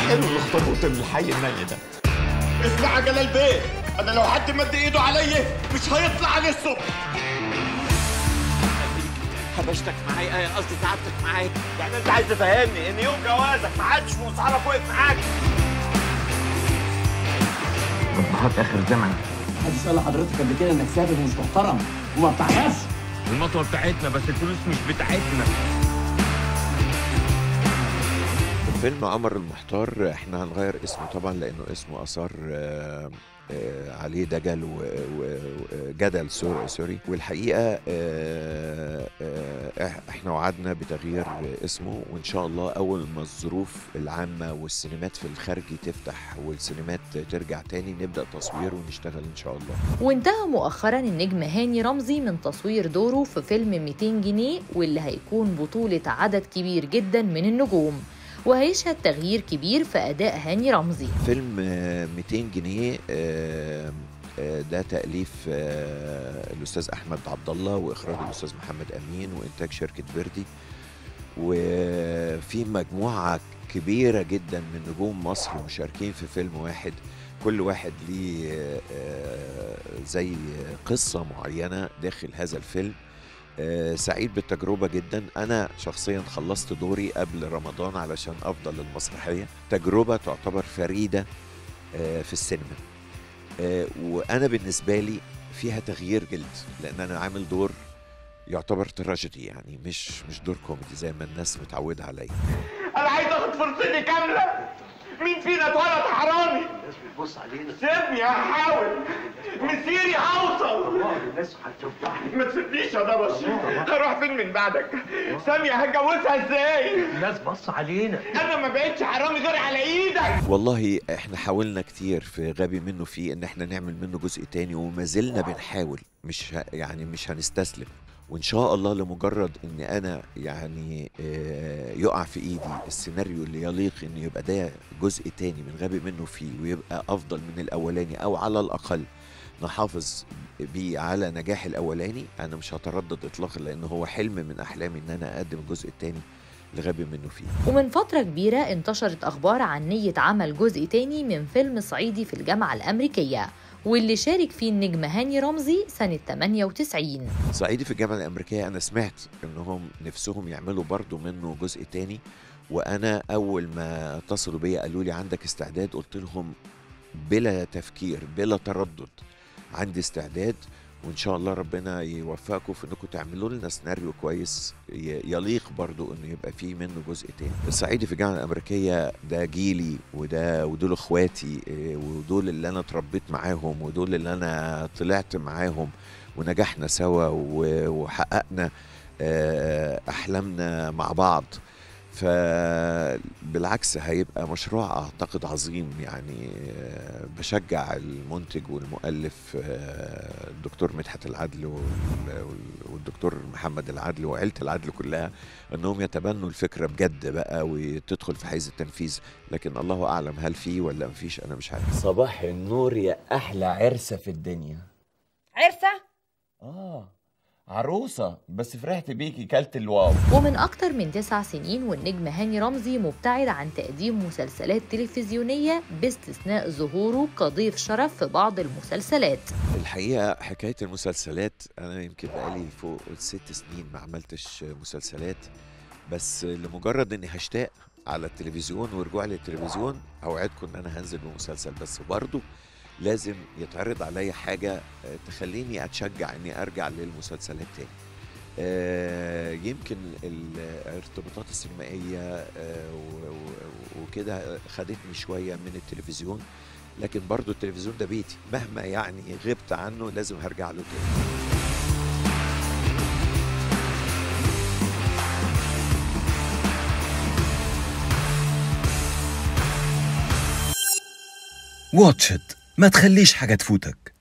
حلو الاخطبوط الحي الني ده اسمع يا جلال بيه انا لو حد مد ايده عليا مش هيطلع عليه الصبح حبشتك معايا قصدي تعبتك معايا يعني انت عايز تفهمني ان يوم جوازك ما حدش مصعرف وقف معاك ابهات اخر زمن حد سأل لحضرتك قبل كده انك سافر ومش محترم وما بتعرفش المطوه بتاعتنا بس الفلوس مش بتاعتنا فيلم عمر المحتار احنا هنغير اسمه طبعا لانه اسمه اثار آه، آه، عليه دجل وجدل سوري والحقيقه آه، آه، إح- احنا وعدنا بتغيير اسمه وان شاء الله اول ما الظروف العامه والسينمات في الخارجي تفتح والسينمات ترجع تاني نبدا تصوير ونشتغل ان شاء الله وانتهى مؤخرا النجم هاني رمزي من تصوير دوره في فيلم 200 جنيه واللي هيكون بطولة عدد كبير جدا من النجوم وهيشهد تغيير كبير في أداء هاني رمزي فيلم آه، 200 جنيه آه، آه، ده تأليف آه، الأستاذ أحمد عبد الله وإخراج الأستاذ محمد أمين وإنتاج شركة فيردي وفي مجموعة كبيرة جدا من نجوم مصر مشاركين في فيلم واحد كل واحد ليه آه، آه، زي قصة معينة داخل هذا الفيلم آه، سعيد بالتجربة جدا أنا شخصيا خلصت دوري قبل رمضان علشان أفضل المسرحية تجربة تعتبر فريدة آه، في السينما آه، وأنا بالنسبة لي فيها تغيير جلد لأن أنا عامل دور يعتبر تراجيدي يعني مش مش دور كوميدي زي ما الناس متعودة عليا انا عايز اخد فرصتي كامله مين فينا اتولد حرامي الناس بتبص علينا سيبني هحاول مسيري هوصل والله الناس هتشوفها ما تسيبنيش يا ضبش هروح فين من بعدك سامية هتجوزها ازاي الناس بص علينا انا ما بقتش حرامي غير على ايدك والله احنا حاولنا كتير في غبي منه فيه ان احنا نعمل منه جزء تاني وما زلنا بنحاول مش ه- يعني مش هنستسلم وان شاء الله لمجرد ان انا يعني آه، يقع في ايدي السيناريو اللي يليق ان يبقى ده جزء تاني من غبي منه فيه ويبقى افضل من الاولاني او على الاقل نحافظ بيه على نجاح الاولاني انا مش هتردد اطلاقا لان هو حلم من احلامي ان انا اقدم الجزء التاني لغبي منه فيه ومن فترة كبيرة انتشرت أخبار عن نية عمل جزء تاني من فيلم صعيدي في الجامعة الأمريكية واللي شارك فيه النجم هاني رمزي سنة 98 صعيدي في الجامعة الأمريكية أنا سمعت إنهم نفسهم يعملوا برضو منه جزء تاني وأنا أول ما اتصلوا بيا قالوا لي عندك استعداد قلت لهم بلا تفكير بلا تردد عندي استعداد وإن شاء الله ربنا يوفقكم في إنكم تعملوا لنا سيناريو كويس ي- يليق برضو إنه يبقى فيه منه جزء تاني الصعيدي في الجامعة الأمريكية ده جيلي وده ودول إخواتي إيه، ودول اللي أنا اتربيت معاهم ودول اللي أنا طلعت معاهم ونجحنا سوا و- وحققنا آه، احلامنا مع بعض فبالعكس هيبقى مشروع اعتقد عظيم يعني آه، بشجع المنتج والمؤلف آه، الدكتور مدحت العدل وال- وال- والدكتور محمد العدل وعيله العدل كلها انهم يتبنوا الفكره بجد بقى وتدخل في حيز التنفيذ لكن الله اعلم هل في ولا مفيش انا مش عارف صباح النور يا احلى عرسه في الدنيا عرسة؟ اه عروسه بس فرحت بيكي كلت الواو ومن أكتر من تسع سنين والنجم هاني رمزي مبتعد عن تقديم مسلسلات تلفزيونية باستثناء ظهوره كضيف شرف في بعض المسلسلات الحقيقة حكاية المسلسلات أنا يمكن بقالي فوق ست سنين ما عملتش مسلسلات بس لمجرد إني هشتاق على التلفزيون ورجوع للتلفزيون أوعدكم إن أنا هنزل بمسلسل بس برضه لازم يتعرض عليا حاجة آه، تخليني أتشجع إني أرجع للمسلسلات تاني آه، يمكن الارتباطات السينمائية آه، و- و- وكده خدتني شوية من التلفزيون لكن برضو التلفزيون ده بيتي مهما يعني غبت عنه لازم هرجع له تاني واتش إت ما تخليش حاجة تفوتك